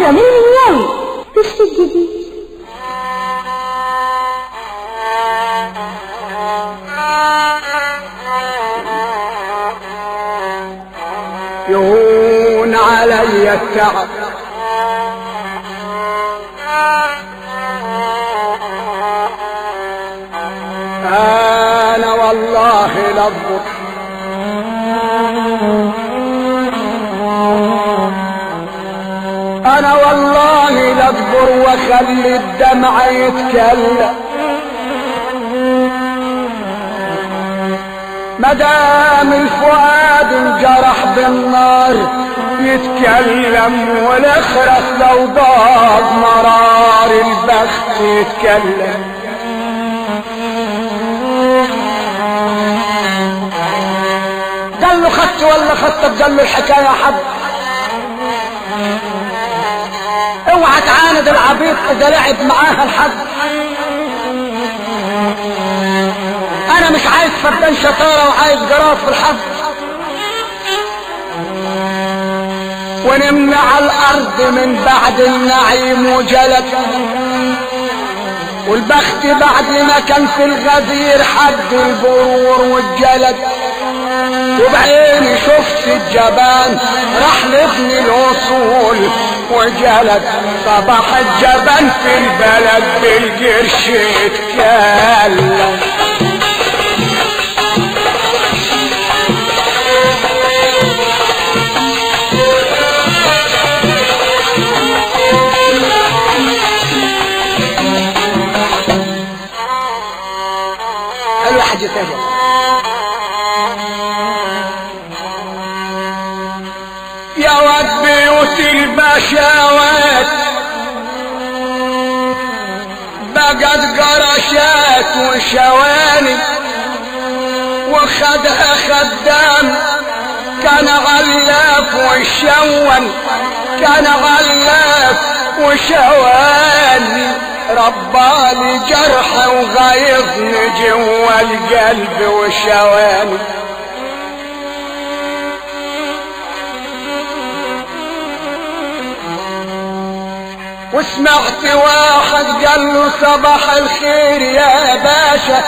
أمير المنياوي تشت الجديد يهون علي التعب انا والله لضبط انا والله لاصبر واخلي الدمع يتكلم مدام الفؤاد انجرح بالنار يتكلم والاخرس لو ضاق مرار البخت يتكلم قال له خدت ولا خدت قال له الحكايه حب اوعى تعاند العبيط اذا لعب معاها الحد انا مش عايز فردان شطارة وعايز جراف في الحد ونمنا على الارض من بعد النعيم وجلد والبخت بعد ما كان في الغدير حد البرور والجلد وبعيني شفت الجبان راح لابن الوصول وجلد صباح الجبان في البلد بالقرش يتكلم قالوا حاجة تانية يا واد بيوت البشوات بقت قرشات وشواني وخدها خدام كان غلاف وشون كان غلاف وشواني ربالي جرح وغيظني جوا القلب وشواني وسمعت واحد قال له صباح الخير يا باشا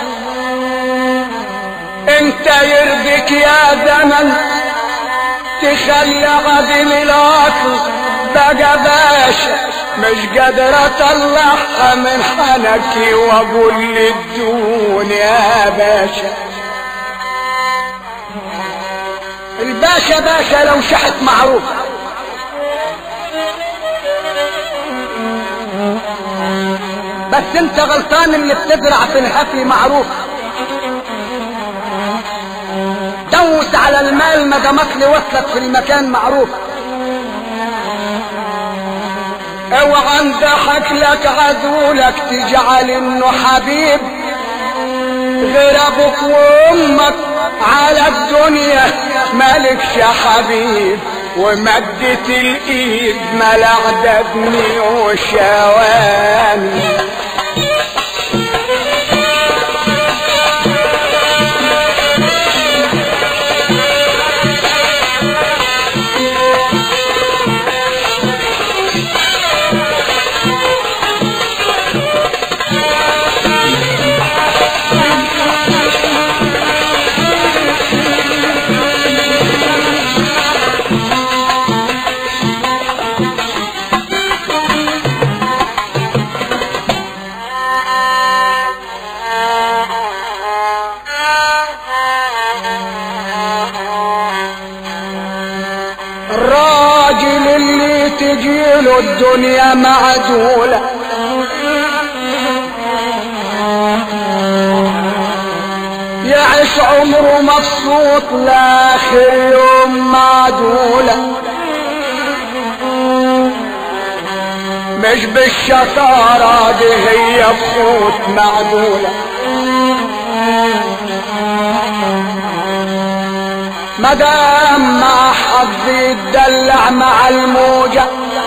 انت يرضيك يا زمن تخلي عدل الاصل بقى باشا مش قادر اطلعها من حنكي واقول للدون يا باشا الباشا باشا لو شحت معروف بس انت غلطان اللي بتزرع في الحفي معروف دوس على المال ما دامت لي وصلت في المكان معروف اوعى انضحك لك عدولك تجعل انه حبيب غير ابوك وامك على الدنيا مالكش حبيب ومدت الايد ملع دبني وشواني الراجل اللي تجيله الدنيا معدولة يعيش عمره مبسوط لاخر يوم معدولة مش بالشطارة دي هي بخوت معدولة مدام مع حظي يتدلع مع الموجة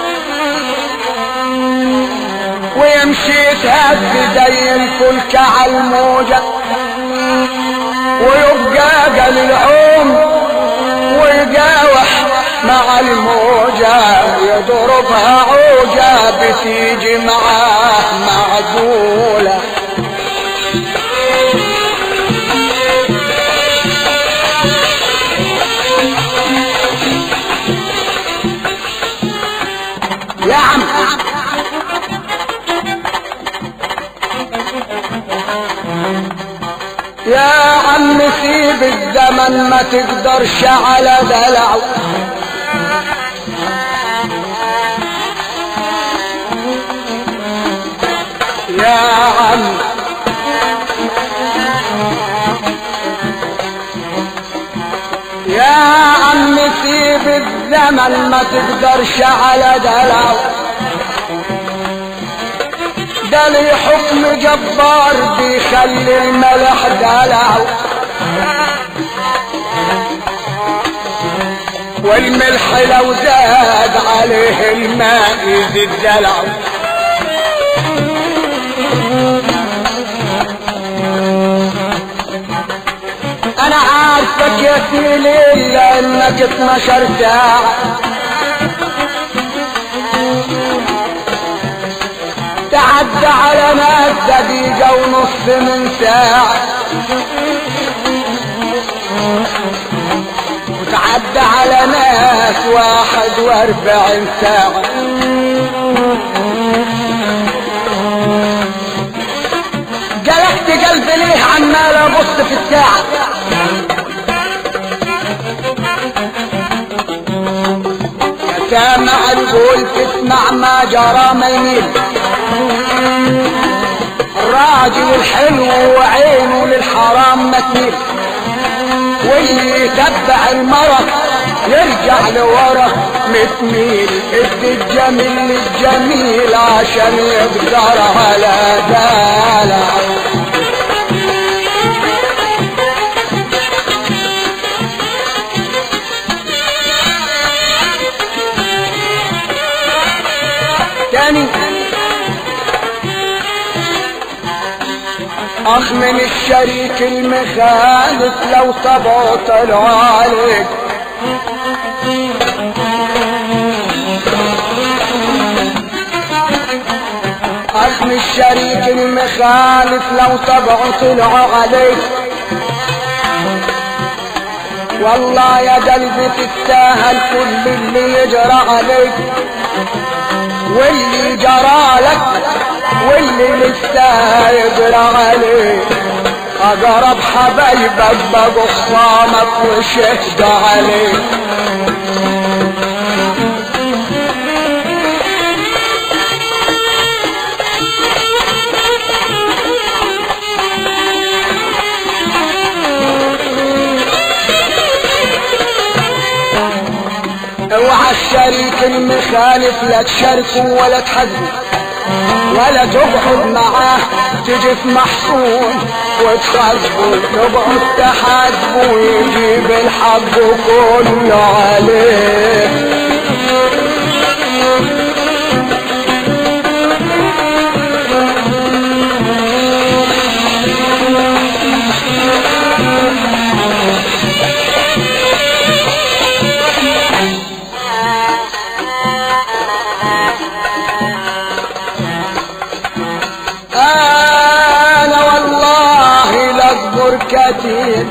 ويمشي يتهز زي الفلك على الموجة ويبقى قليل العوم ويقاوح مع الموجة يضربها عوجة بتيجي معاه معدولة يا عم يا عم سيب الزمن ما تقدرش على دلعه يا عم يا عم سيب الزمن ما تقدرش على دلعه ده لي حكم جبار بيخلي الملح دلعه والملح لو زاد عليه الماء يزيد دلعه انا عارفك يا سيلي لانك 12 ساعة تعدى على ناس دقيقة ونص من ساعة وتعدى على ناس واحد واربعين ساعة جلحت قلبي ليه عمال ابص في الساعة يا سامع القول تسمع ما جرى ما يميل الراجل الحلو وعينه للحرام ما تميل واللي يتبع المرض يرجع لورا متميل ادي الجميل للجميل عشان يقدر على دلع تاني اخ من الشريك المخالف لو طبعوا طلعوا عليك اخ من الشريك المخالف لو طبعوا طلعوا عليك والله يا قلبي تستاهل كل اللي يجرى عليك واللي جرى لك واللي لسه يجرى عليك اقرب حبايبك بقوا خصامك وشهد عليك اوعى الشريك المخالف لا تشاركه ولا تحاسبه ولا تقعد معاه تجي في محصول وتخاطبه تقعد تحاسبه ويجيب الحق كله عليه انا والله لاصبر كتير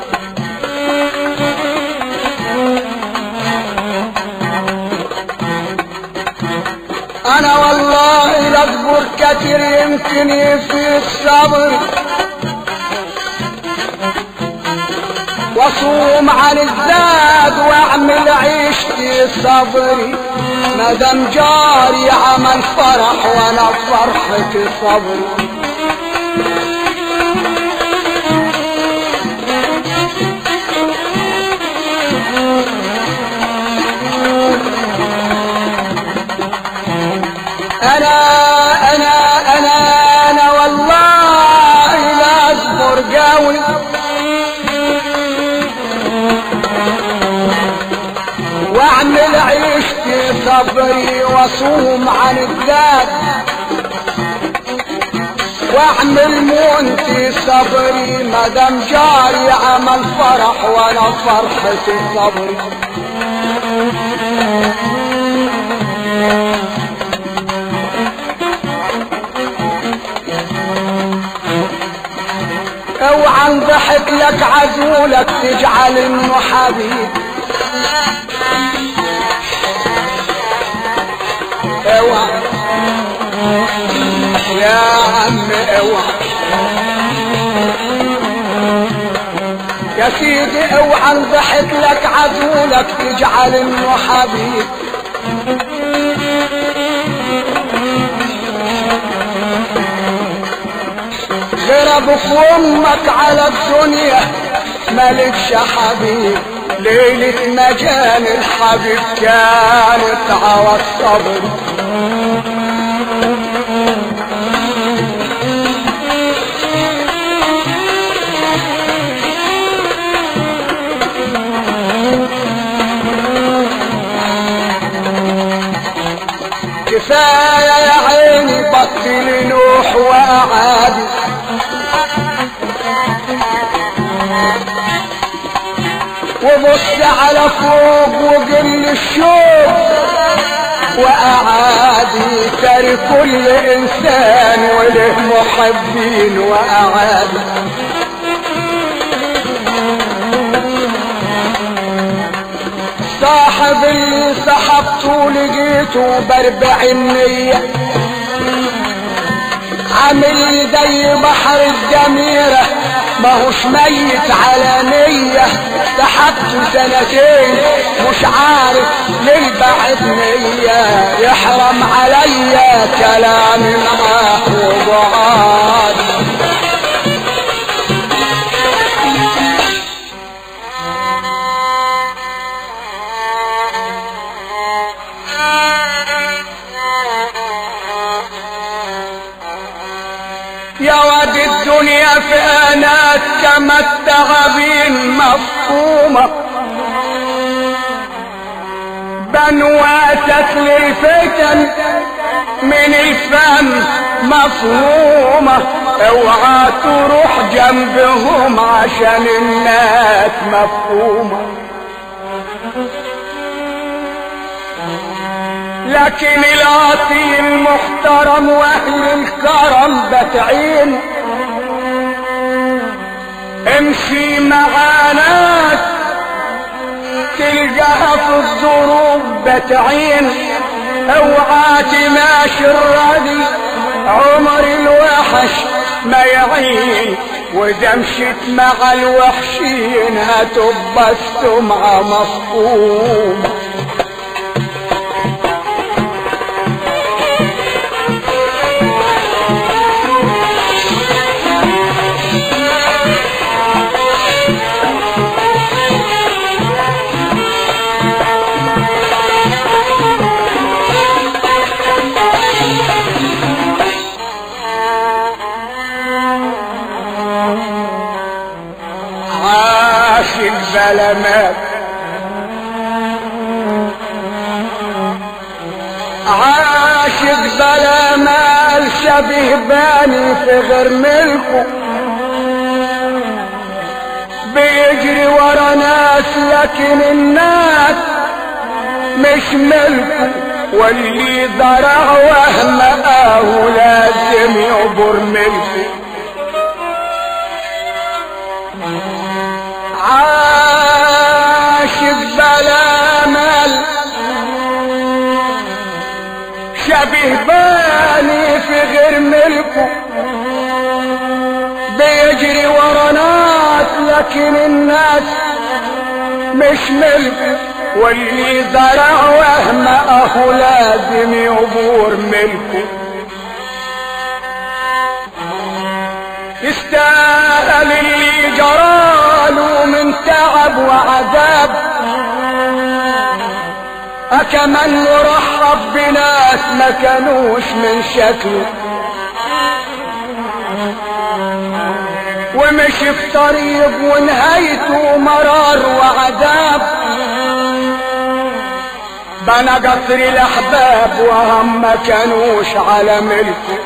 انا والله لاصبر كتير يمكن يفيد صبري واصوم عن الزاد واعمل عيشتي صبري مدام جاري عمل فرح وانا فرحتي صبري انا انا انا انا والله لا اصبر قوي واعمل عيشتي صبري واصوم عن الذات واعمل مونتي صبري مدام جاري عمل فرح وانا فرحتي صبري اوعى ضحك لك عزولك تجعل انه حبيب اوعى يا عم اوعى يا سيدي اوعى ضحك لك عزولك تجعل انه حبيب غير ابوك وامك على الدنيا مالكش حبيب ليلة مجال الحبيب كانت على الصبر كفاية يا عيني بطل نوح وأعادي وبص على فوق وقل الشوق وأعادي تري كل إنسان وله محبين وأعادي صاحب اللي سحبته لقيته باربعين نية عامل زي بحر الجميرة ماهوش ميت على نية سحبته سنتين مش عارف ليه بعد نية يحرم عليا كلام معاه وبعاد يا واد الدنيا فانات كما التعابين مفهومة بنواتك للفتن من الفم مفهومة اوعى تروح جنبهم عشان الناس مفهومه لكن العاطي المحترم واهل الكرم بتعين امشي مع ناس تلقاها في الظروف بتعين اوعى تماشي الردي عمر الوحش ما يعين واذا مشيت مع الوحشين هتبقى السمعة مفهومة عاشق ظلمات عاشق ظلمات شبه باني في غير ملكه بيجري ورا ناس لكن الناس مش ملكه واللي زرع وهم اهو لازم يعبر ملكه عاشق بلا مال شبه باني في غير ملكه بيجري ورا ناس لكن الناس مش ملكه واللي زرع وهم اهو لازم يبور ملكه يستاهل اللي جراله من تعب وعذاب أكمن يرحب بناس ما كانوش من شكله ومشي في طريق ونهايته مرار وعذاب بنى قصر الأحباب وهم ما كانوش على ملكه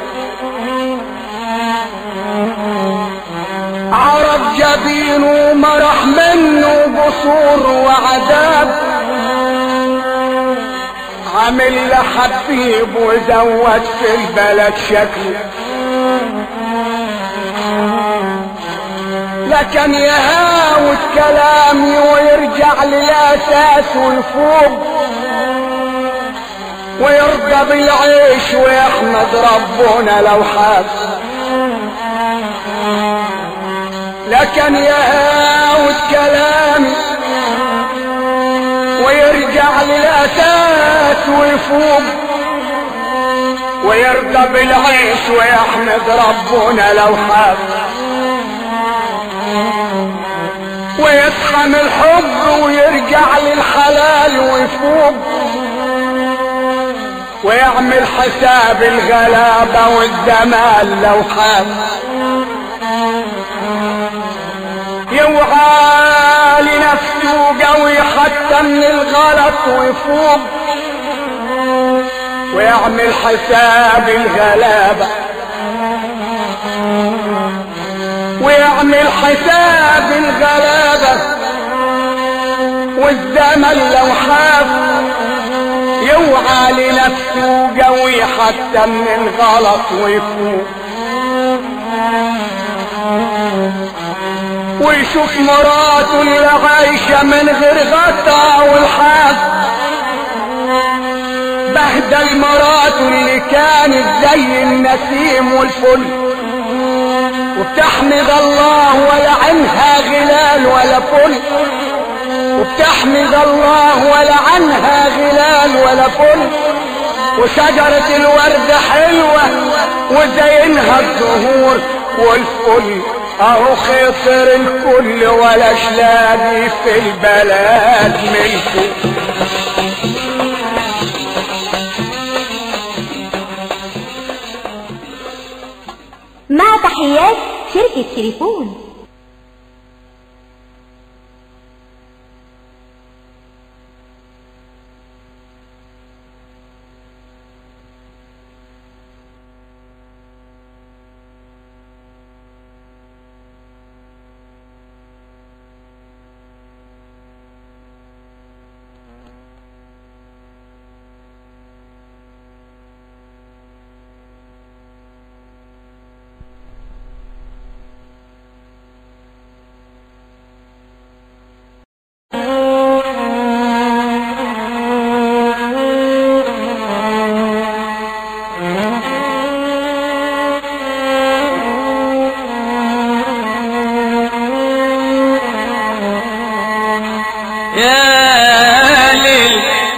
عرف جبينه مرح منه بصور وعذاب عامل له حبيب وزود في البلد شكله لكن يهاوت كلامي ويرجع للاساس ويفوق ويرضى بالعيش ويحمد ربنا لو حاب لكن يهاوت كلامي ويرجع للاساس ويفوق ويرضى بالعيش ويحمد ربنا لو حاب ويفهم الحب ويرجع للحلال ويفوق ويعمل حساب الغلابة والزمان لو حاب يوعى لنفسه قوي حتى من الغلط ويفوق ويعمل حساب الغلابة ويعمل حساب الغلابة والزمن لو حاف يوعى لنفسه قوي حتى من الغلط ويفوق ويشوف مراته اللي عايشة من غير غطا والحاف بهدل مراته اللي كانت زي النسيم والفل وبتحمد الله ولا عنها غلال ولا فل وبتحمد الله ولا عنها غلال ولا فل وشجرة الورد حلوة وزينها الزهور والفل اهو خسر الكل ولا شلاقي في البلد ملكه مع تحيات شركة تليفون يا ليل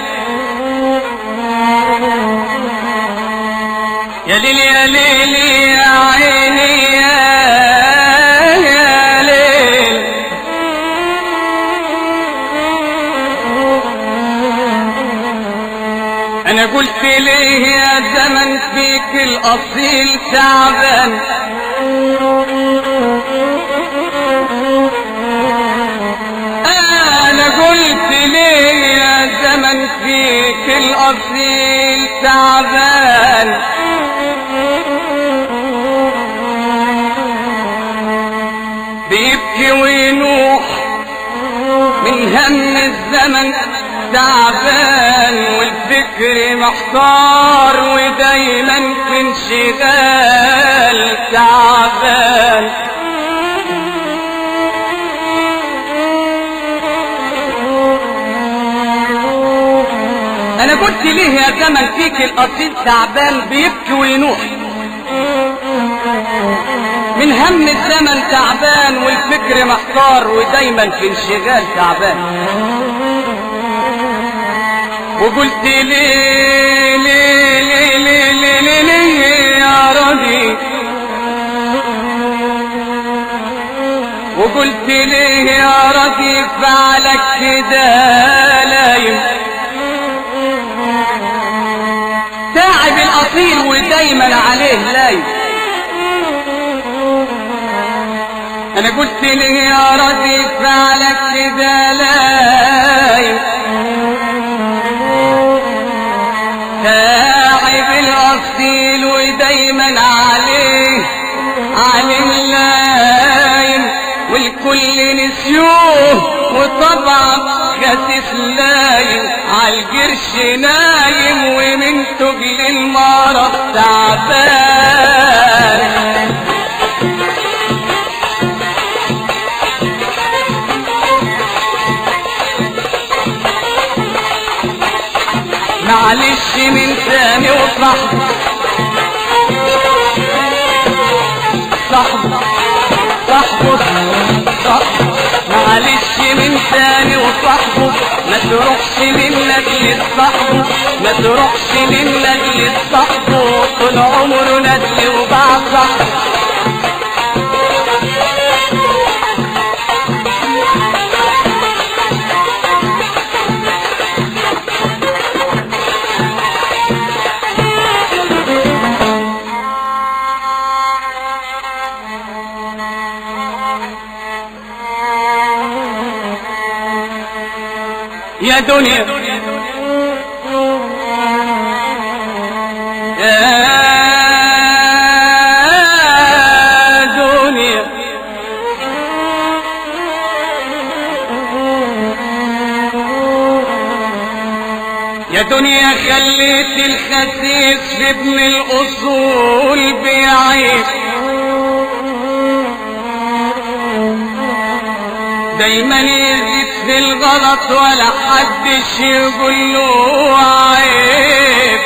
يا ليل يا ليل يا عيني يا يا ليل انا قلت ليه يا زمن فيك الاصيل تعبان انا قلت ليه يا زمن فيك الاصيل تعبان بيبكي وينوح من هم الزمن تعبان والفكر محتار ودايما في انشغال تعبان انا قلت ليه يا زمن فيك الاصيل تعبان بيبكي وينوح من هم الزمن تعبان والفكر محتار ودايما في انشغال تعبان وقلت ليه ليه ليه ليه ليه, ليه, ليه يا راضي وقلت ليه يا راضي فعلك كده لايم تعب الاصيل ودايما عليه لايم انا قلت ليه يا راضي فعلك كده لايم تعب الاصيل ودايما عليه عليه اللايم والكل نسيوه وطبعا الخسيس لايم عالقرش نايم ومن تجل المرض تعبان معلش من تاني وصاحبي صاحبي صاحبه صاحبه معلش من تاني وصاحبه ما تروحش منك لصاحبه ما تروحش منك لصاحبه طول عمره ندل وباع صاحبه يا دنيا يا دنيا يا دنيا خليت الخسيس في ابن الأصول بيعيش دايما يزيد في الغلط ولا حدش يقول له عيب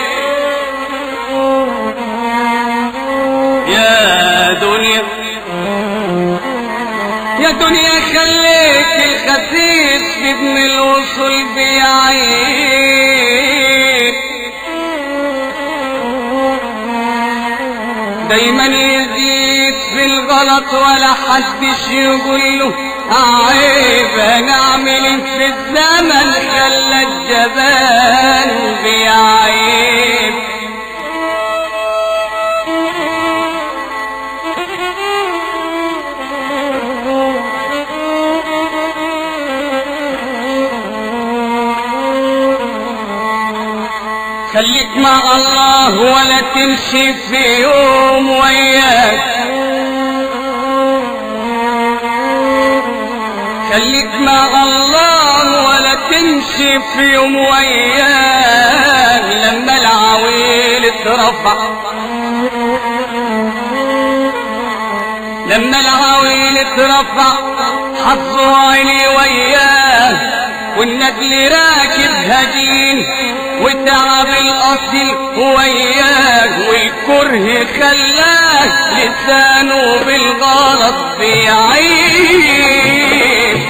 يا دنيا يا دنيا خليت الخسيس في ابن الوصول بيعيب دايما يزيد في الغلط ولا حدش يقول له عيب نعمل في الزمن خلى الجبان بيعيب خليك مع الله ولا تمشي في يوم وياك خليك مع الله ولا تمشي في يوم وياك لما العويل اترفع لما العويل اترفع حظوا عيني وياه والنجل راكب هجين وتعب الاصل وياه والكره خلاه لسانه بالغلط بيعيب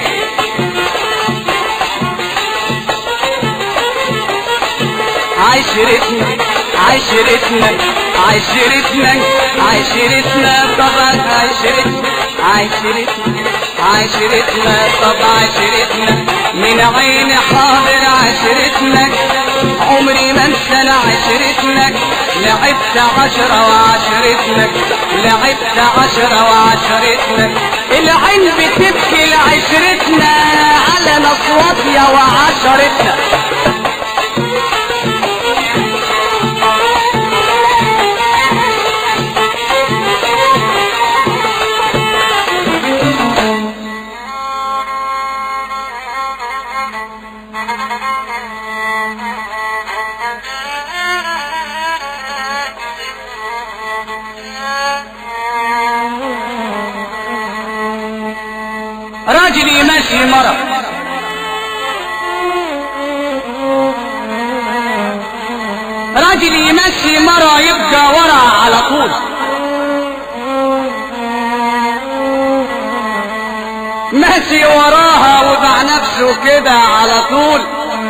عشرتنا عشرتنا عشرتنا عشرتنا طبعا عشرتنا عشرتنا عشرتنا طب عشرتنا من عين حاضر عشرتنا عمري ما انسى عشرتنا لعبت عشرة وعشرتنا لعبت عشرة وعشرتنا العين بتبكي لعشرتنا على نصواتيا وعشرتنا راجل يمشي مرة راجل يمشي مرة يبقى ورا على طول ماشي وراها وضع نفسه كده على طول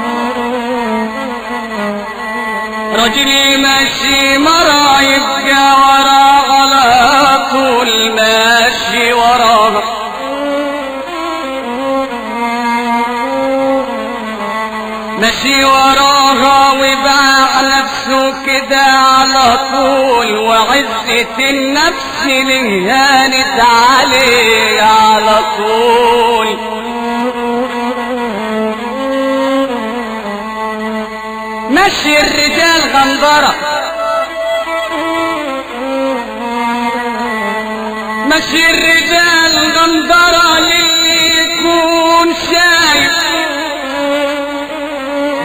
راجل يمشي مرة يبقى ورا على طول ماشي وراها ماشي وراها وباع نفسه كده على طول وعزة النفس اللي هانت عليه على طول مشي الرجال غندرة مشي الرجال غندرة للي يكون شايف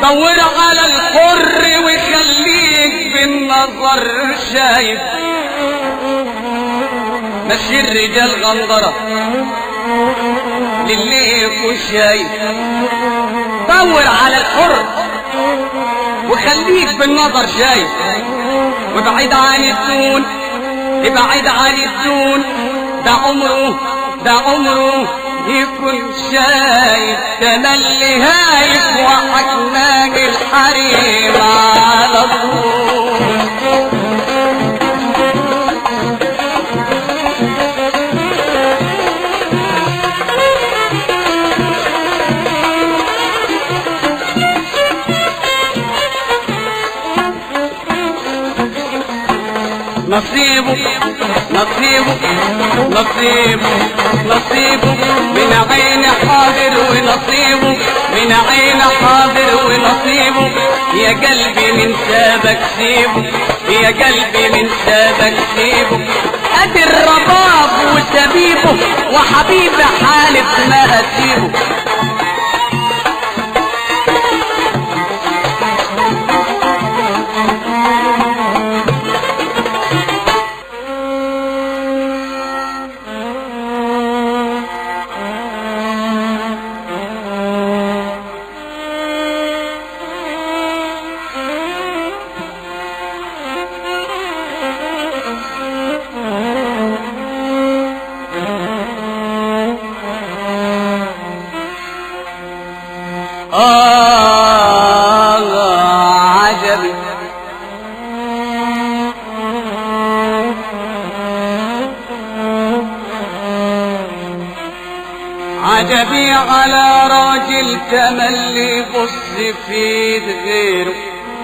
دور على الحر وخليك بالنظر شايف مشي الرجال غندرة للي يكون شايف دور على الحر وخليك بالنظر شايف وابعد عن الدون ابعد عن الدون ده عمره ده عمره يكون شايف تملي هايف وحكمان الحريم على طول نصيبه نصيبه نصيبه نصيبه من عين حاضر ونصيبه من عين حاضر ونصيبه يا قلبي من سابك سيبه يا قلبي من سابك سيبه ادي الرباب وسبيبه وحبيب حالف ما اسيبه آه عجبي عجبي على راجل تملي بص في ايد غيره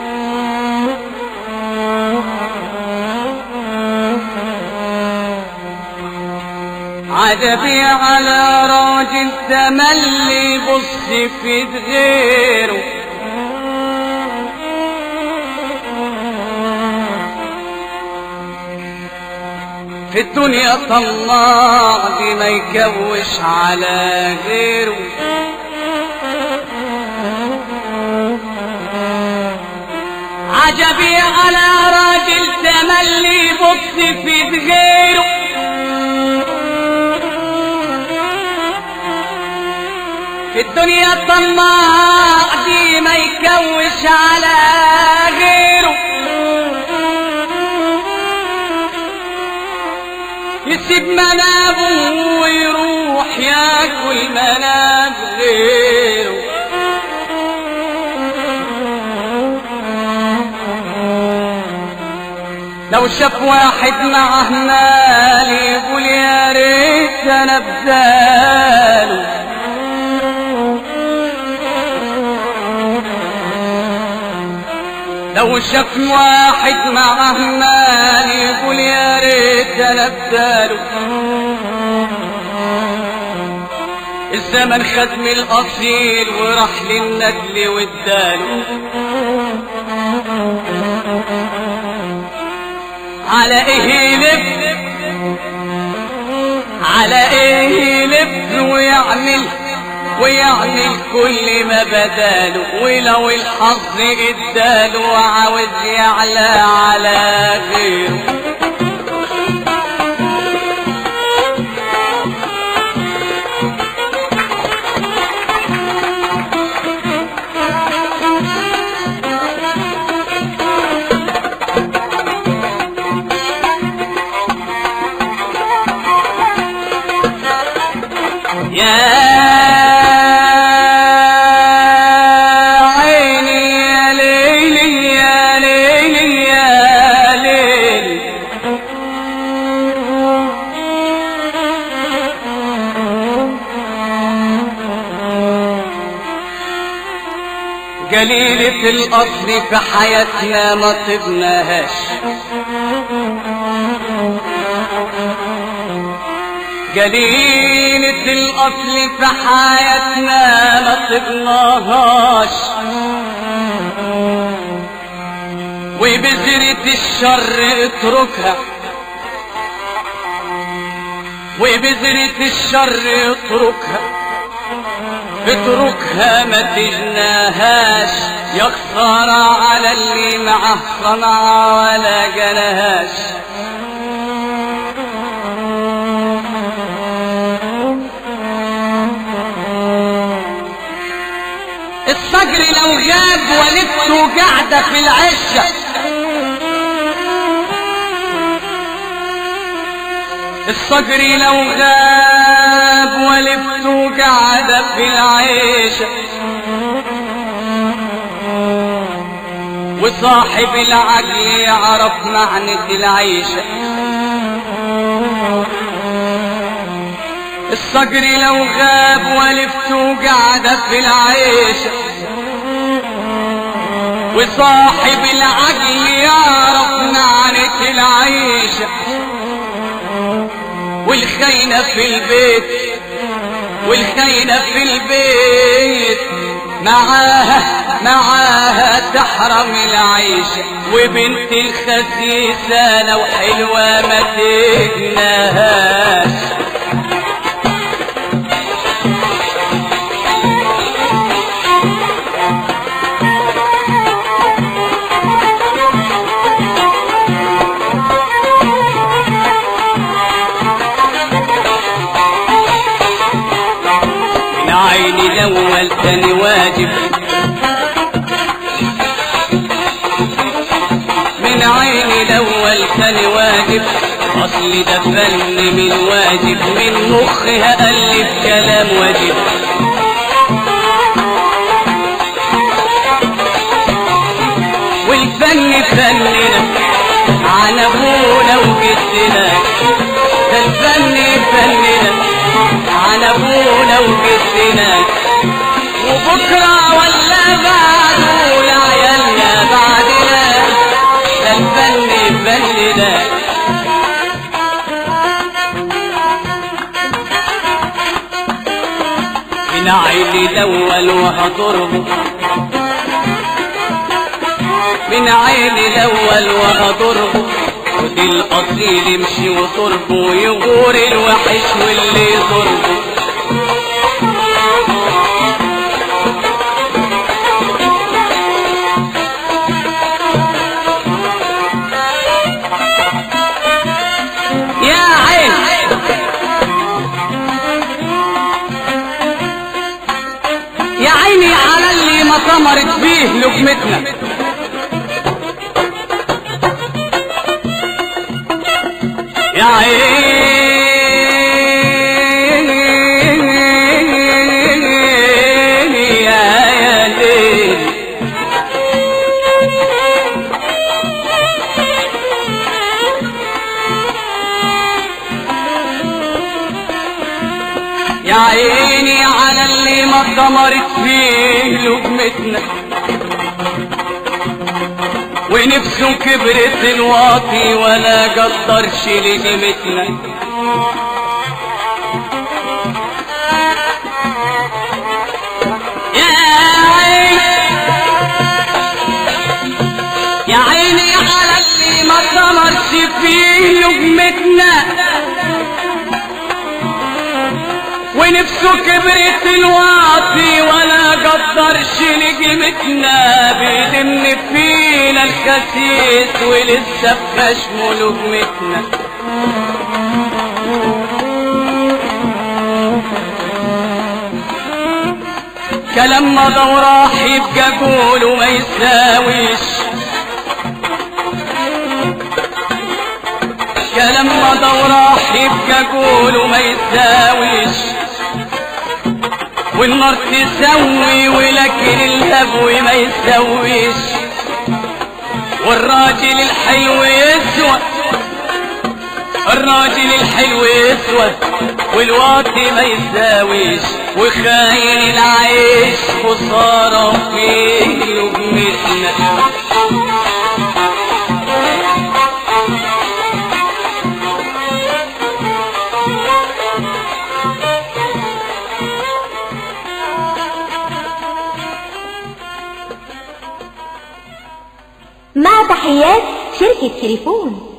عجبي على راجل تملي بص في ايد غيره في الدنيا طماع دي ما يكوش على غيره عجبي على راجل تملي بص في ايد غيره في الدنيا طماع دي ما يكوش على غيره يسيب منابه ويروح ياكل مناب غيره لو شاف واحد معه مال يقول يا ريت انا بزاله لو شاف واحد معه مال يقول يا ريت انا بداله الزمن خد من الاصيل وراح للندل واداله على ايه يلف على ايه يلف ويعمل ويعمل كل ما بداله ولو الحظ اداله وعاوز يعلى على غيره يا عيني يا ليلي يا ليلي يا ليلي قليلة الأصل في حياتنا ما طبناهاش قليلة الأصل في حياتنا ما طبناهاش وبذرة الشر اتركها وبذرة الشر اتركها اتركها ما تجناهاش يا خسارة على اللي معه صنعة ولا جنهاش الصقر لو غاب ولدته قاعدة في العشة الصقر لو غاب ولدته قاعدة في العيشة وصاحب العقل يعرف معنى العيشة الصقر لو غاب ولفته قاعدة في العيشة وصاحب العقل يعرف معنى العيشة والخينة في البيت والخينة في البيت معاها معاها تحرم العيشة وبنت الخسيسة لو حلوة ما تجناهاش من عيني الاول تاني واجب من عيني الاول تاني واجب اصل ده فن من واجب من مخها الف كلام واجب والفن فننا عن ابونا وجدنا ده الفن فننا عن ابونا وجدنا وبكره ولا بعده لعيالنا بعدنا ده الفن فننا من عيني الاول وهضربه من عيني الاول وهضربه ودي الاصيل يمشي وضربه يغور الوحش واللي ضربه يا عين يا عيني على اللي ما ثمرت فيه لقمتنا يا عيني يا يا ليل يا عيني على اللي ما ثمرت فيه لقمتنا ونفسه كبرت الواطي ولا قدرش لقيمتنا يا عيني يا عيني على اللي ما ثمرش فيه لقمتنا ونفسه كبرت الواطي ولا قدرش لقيمتنا بيدم فينا الخسيس ولسه بخشمه لقمتنا كلام ما راح يبقى قوله ما يساويش كلام ما راح يبقى قوله ما يساويش والنار تسوي ولكن الهبو ما يسويش والراجل الحلو يسوى الراجل الحلو يسوى والواطي ما يساويش وخاين العيش خسارة فيه لقمتنا مع تحيات شركة تليفون